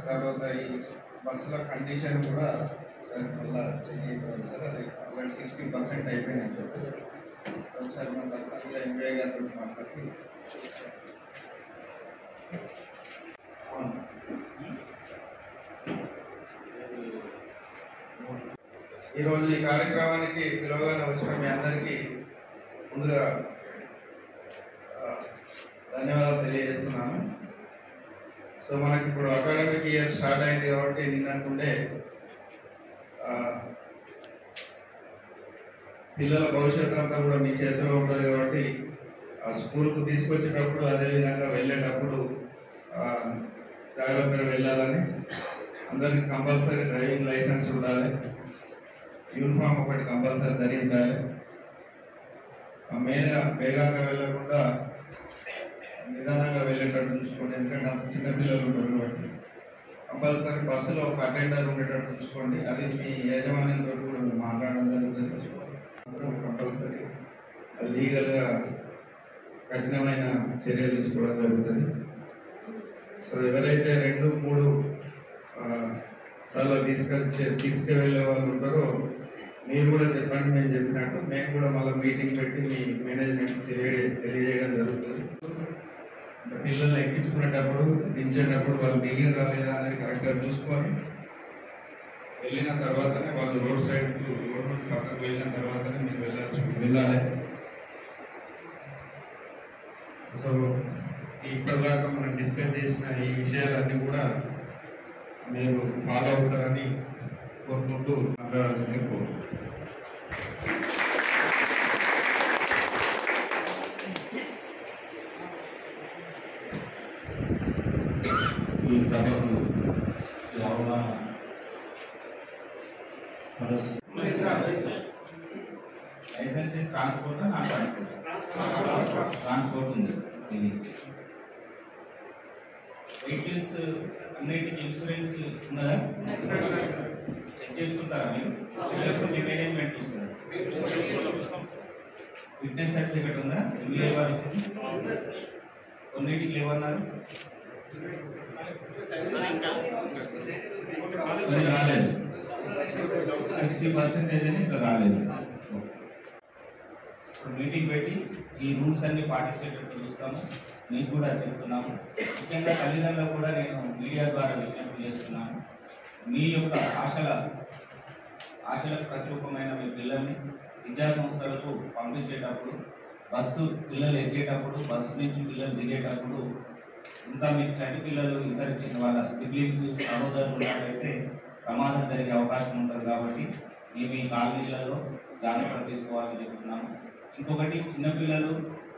తర్వాత ఈ బస్సుల కండిషన్ కూడా సార్ మళ్ళీ చెక్ చేయాలి సార్ అది ఆల్రెడీ సిక్స్టీ పర్సెంట్ అయిపోయినాయి సార్ ఒకసారి మన తప్పనిసరిగా ఎంబీఐ గారితో మాట్లాడి ఈరోజు ఈ కార్యక్రమానికి పిలువగానే వచ్చిన మీ అందరికీ ముందుగా ఆ, ధన్యవాదాలు తెలియజేస్తున్నాను సో మనకి ఇప్పుడు అకాడమిక్ ఇయర్ స్టార్ట్ అయింది కాబట్టి నిన్నట్టుండే ఆ, పిల్లల భవిష్యత్తు అంతా కూడా మీ చేతిలో ఉంటుంది కాబట్టి ఆ స్కూల్కు తీసుకొచ్చేటప్పుడు అదేవిధంగా వెళ్ళేటప్పుడు ఆ, జాగ్రత్తగా వెళ్ళాలని అందరికి కంపల్సరీ డ్రైవింగ్ లైసెన్స్ ఉండాలి యూనిఫామ్ ఒకటి కంపల్సరీ ధరించాలి ఆ మెయిన్గా వేగంగా వెళ్ళకుండా నిదానంగా వెళ్ళేటట్టు చూసుకోండి ఎందుకంటే అంత చిన్నపిల్లలు ఉంటారు కాబట్టి కంపల్సరీ బస్సులో ఒక అటెండర్ ఉండేటట్టు చూసుకోండి అది మీ యాజమాన్యంతో కూడా మీరు మాట్లాడడం జరుగుతుంది అందరం కంపల్సరీ లీగల్గా కఠినమైన చర్యలు తీసుకోవడం జరుగుతుంది సో ఎవరైతే రెండు మూడు ఆ, సార్లు తీసుకొచ్చే తీసుకువెళ్ళే వాళ్ళు ఉంటారో మీరు కూడా చెప్పండి మేము చెప్పినట్టు మేము కూడా మళ్ళీ మీటింగ్ పెట్టి మీ మేనేజ్మెంట్ తెలియ తెలియజేయడం జరుగుతుంది ఇంకా పిల్లల్ని ఎక్కించుకునేటప్పుడు దించేటప్పుడు వాళ్ళు దిగిన రాలేదా అనేది కరెక్ట్గా చూసుకొని వెళ్ళిన తర్వాతనే వాళ్ళు రోడ్ సైడ్ రోడ్ నుంచి పక్కకు వెళ్ళిన తర్వాతనే మీరు వెళ్ళాల్సి వెళ్ళాలి సో ఇప్పటిదాకా మనం డిస్కస్ చేసిన ఈ విషయాలన్నీ కూడా మీరు ఫాలో అవుతారని కోరుకుంటూ మాట్లాడాల్సిందే కోరుకుంటున్నాను ఈ సభకు ఈ అవమాన సదస్సు licence transport non transport transport ఉంది ఇది వెహికల్స్ అన్నిటికీ ఇన్సూరెన్స్ ఉన్నదా చెక్ చేస్తుంటారా మీరు చెక్ చేస్తుంటే మేనేజ్మెంట్ చూస్తారా ఫిట్నెస్ సర్టిఫికేట్ ఉందా ఎంబీఏ వారికి కొన్నిటికి ఏమన్నారు అది రాలేదు సిక్స్టీ పర్సెంటేజ్ అని ఇంకా రాలేదు ఇప్పుడు మీటింగ్ పెట్టి ఈ రూల్స్ అన్ని పాటించేటట్టు చూస్తాము మీకు కూడా చెప్తున్నాము ముఖ్యంగా తల్లిదండ్రులకు కూడా నేను మీడియా ద్వారా విజ్ఞప్తి చేస్తున్నాను మీ యొక్క ఆశల ఆశలకు ప్రతిరూపమైన మీ పిల్లల్ని విద్యా సంస్థలకు పంపించేటప్పుడు బస్సు పిల్లలు ఎక్కేటప్పుడు బస్సు నుంచి పిల్లలు దిగేటప్పుడు ఇంకా మీకు చంటి పిల్లలు ఇతర చిన్న వాళ్ళ సిబ్లింగ్స్ సహోదరులు ఉన్నట్లయితే ప్రమాదం జరిగే అవకాశం ఉంటుంది కాబట్టి మేము ఈ కాలనీలలో జాగ్రత్త తీసుకోవాలని చెప్తున్నాము ఇంకొకటి చిన్నపిల్లలు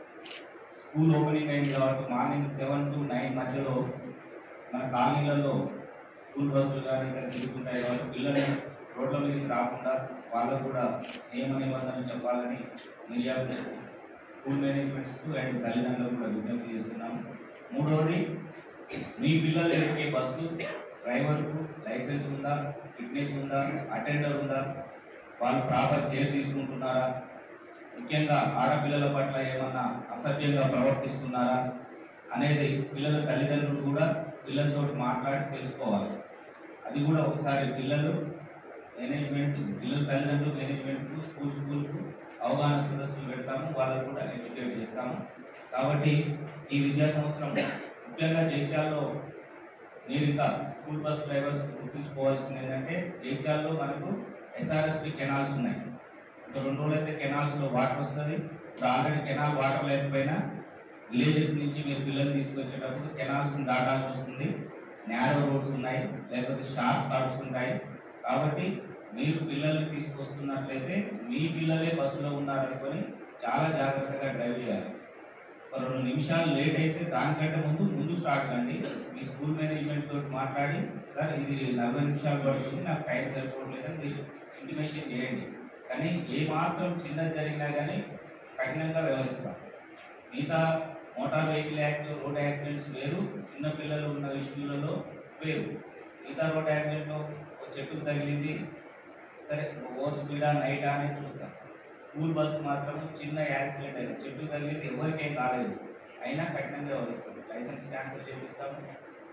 స్కూల్ ఓపెనింగ్ అయింది కాబట్టి మార్నింగ్ సెవెన్ టు నైన్ మధ్యలో మన కాలనీలలో స్కూల్ బస్సులు కానీ ఇతర తిరుగుతుంటాయి కాబట్టి పిల్లలు రోడ్ల మీదకి రాకుండా వాళ్ళకు కూడా నియమ నిబంధనలు చెప్పాలని మీడియా స్కూల్ మేనేజ్మెంట్స్ అండ్ తల్లిదండ్రులకు కూడా విజ్ఞప్తి చేస్తున్నాము మూడవది మీ పిల్లలు ఎక్కే బస్సు డ్రైవర్కు లైసెన్స్ ఉందా ఫిట్నెస్ ఉందా అటెండర్ ఉందా వాళ్ళు ప్రాపర్ కేర్ తీసుకుంటున్నారా ముఖ్యంగా ఆడపిల్లల పట్ల ఏమన్నా అసభ్యంగా ప్రవర్తిస్తున్నారా అనేది పిల్లల తల్లిదండ్రులు కూడా పిల్లలతో మాట్లాడి తెలుసుకోవాలి అది కూడా ఒకసారి పిల్లలు మేనేజ్మెంట్ పిల్లల తల్లిదండ్రులు మేనేజ్మెంట్ స్కూల్ స్కూల్కు అవగాహన సదస్సులు పెడతాము వాళ్ళకు కూడా ఎడ్యుకేట్ చేస్తాము కాబట్టి ఈ విద్యా సంవత్సరం ముఖ్యంగా జైత్యాల్లో మీరు ఇంకా స్కూల్ బస్ డ్రైవర్స్ గుర్తుంచుకోవాల్సింది ఏంటంటే జైత్యాల్లో మనకు ఎస్ఆర్ఎస్పి కెనాల్స్ ఉన్నాయి ఇంకా రెండు రోజులు అయితే కెనాల్స్లో వాటర్ వస్తుంది ఇప్పుడు ఆల్రెడీ కెనాల్ వాటర్ లేకపోయినా విలేజెస్ నుంచి మీరు పిల్లల్ని తీసుకొచ్చేటప్పుడు కెనాల్స్ దాటాల్సి వస్తుంది నేరో రోడ్స్ ఉన్నాయి లేకపోతే షార్ప్ కార్డ్స్ ఉంటాయి కాబట్టి మీరు పిల్లల్ని తీసుకొస్తున్నట్లయితే మీ పిల్లలే బస్సులో ఉన్నారనుకొని చాలా జాగ్రత్తగా డ్రైవ్ చేయాలి ఒక రెండు నిమిషాలు లేట్ అయితే దానికంటే ముందు ముందు స్టార్ట్ కండి మీ స్కూల్ మేనేజ్మెంట్ తోటి మాట్లాడి సార్ ఇది నలభై నిమిషాలు పడుతుంది నాకు టైం సరిపోవట్లేదని మీరు ఇంటిమేషన్ చేయండి కానీ ఏ మాత్రం చిన్నది జరిగినా కానీ కఠినంగా వ్యవహరిస్తాం మిగతా motor vehicle act road accidents వేరు చిన్న పిల్లలు ఉన్న ఇష్యూలలో వేరు మిగతా రోడ్ యాక్సిడెంట్లో ఒక చెట్టుకు తగిలింది సరే ఓవర్ స్పీడా నైటా అనేది చూస్తాం స్కూల్ బస్సు మాత్రం చిన్న యాక్సిడెంట్ అయింది చెట్టు తగిలింది ఎవరికేం కాలేదు అయినా కఠినంగా వ్యవహరిస్తాం లైసెన్స్ క్యాన్సిల్ చేపిస్తాము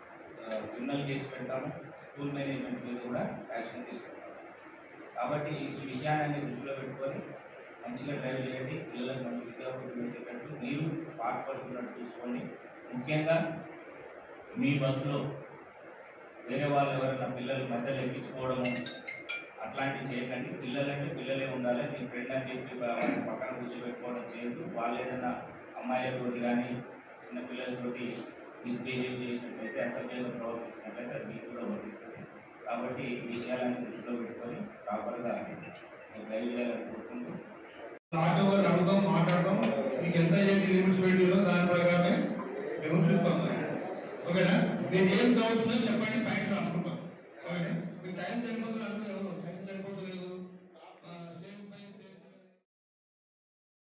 క్రిమినల్ కేసు పెడతాము స్కూల్ మేనేజ్మెంట్ మీద కూడా యాక్షన్ తీసుకుంటాము కాబట్టి ఈ విషయాన్ని దృష్టిలో పెట్టుకొని మంచిగా డ్రైవ్ చేయండి పిల్లలకు మంచి విద్యాబుద్ధులు వచ్చేటట్టు మీరు పాటుపడుతున్నట్టు చూసుకోండి ముఖ్యంగా మీ బస్సులో వేరే వాళ్ళు ఎవరైనా పిల్లలు మధ్యలో ఎక్కించుకోవడము అట్లాంటివి చేయకండి పిల్లలంటే పిల్లలే ఉండాలి మీ ఫ్రెండ్ అని చెప్పి వాళ్ళని పక్కన కూర్చోబెట్టుకోవడం చేయొద్దు వాళ్ళు ఏదైనా అమ్మాయిలతోటి కానీ చిన్న పిల్లలతోటి మిస్బిహేవ్ చేసినట్లయితే అసభ్యంగా ప్రవర్తించినట్లయితే అది మీకు కూడా వర్తిస్తుంది కాబట్టి ఈ విషయాలన్నీ దృష్టిలో పెట్టుకొని ప్రాపర్గా డ్రైవ్ చేయాలని కోరుకుంటూ ఆటో వారు అడుగుతాం మాట్లాడతాం మీకు ఎంత ఏజ్ లిమిట్స్ పెట్టిరో దాని ప్రకారమే మేము చూస్తాం ఓకేనా మీరు ఏం డౌట్స్ చెప్పండి పాయింట్స్ రాసుకుంటాం